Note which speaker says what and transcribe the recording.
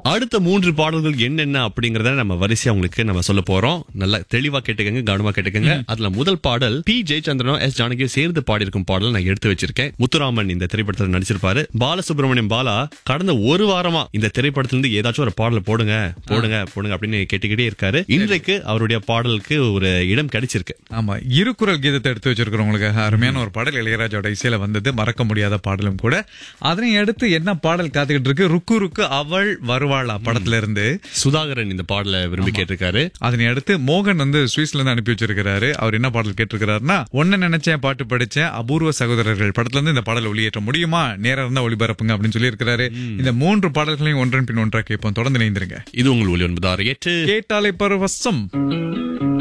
Speaker 1: அடுத்த மூன்று பாடல்கள் என்னென்ன அப்படிங்கறத நம்ம வரிசையா உங்களுக்கு நம்ம சொல்ல போறோம் நல்லா தெளிவா கேட்டுக்கங்க கவனமா கேட்டுக்கங்க அதுல முதல் பாடல் பி ஜெயச்சந்திரனும் எஸ் ஜானகியும் சேர்ந்து பாடியிருக்கும் பாடல் நான் எடுத்து வச்சிருக்கேன் முத்துராமன் இந்த திரைப்படத்தில் நடிச்சிருப்பாரு பாலசுப்ரமணியம் பாலா கடந்த ஒரு வாரமா இந்த திரைப்படத்துல இருந்து ஏதாச்சும் ஒரு பாடலை போடுங்க போடுங்க போடுங்க அப்படின்னு கேட்டுக்கிட்டே இருக்காரு இன்றைக்கு அவருடைய பாடலுக்கு ஒரு இடம் கிடைச்சிருக்கு
Speaker 2: ஆமா இருகுறள் கீதத்தை எடுத்து வச்சிருக்கிறவங்களுக்கு அருமையான ஒரு பாடல் இளையராஜோட இசையில வந்தது மறக்க முடியாத பாடலும் கூட அதனை அடுத்து என்ன பாடல் காத்துக்கிட்டு இருக்கு ருக்கு ருக்கு அவள் வருவாளா படத்துல இருந்து
Speaker 1: சுதாகரன் இந்த பாடலை விரும்பி கேட்டிருக்காரு
Speaker 2: அதனை அடுத்து மோகன் வந்து சுவிஸ்ல இருந்து அனுப்பி வச்சிருக்கிறாரு அவர் என்ன பாடல் கேட்டிருக்கிறாருன்னா ஒன்னு நினைச்சேன் பாட்டு படிச்சேன் அபூர்வ சகோதரர்கள் படத்துல இருந்து இந்த பாடல் ஒளியேற்ற முடியுமா நேரம் இருந்தா ஒளிபரப்புங்க அப்படின்னு சொல்லி இருக்கிறாரு இந்த மூன்று பாடல்களையும் ஒன்றன் பின் ஒன்றா கேட்போம் தொடர்ந்து இணைந்திருங்க
Speaker 1: இது உங்கள் ஒளி ஒன்பது ஆறு எட்டு
Speaker 2: கேட்டாலே பரவசம்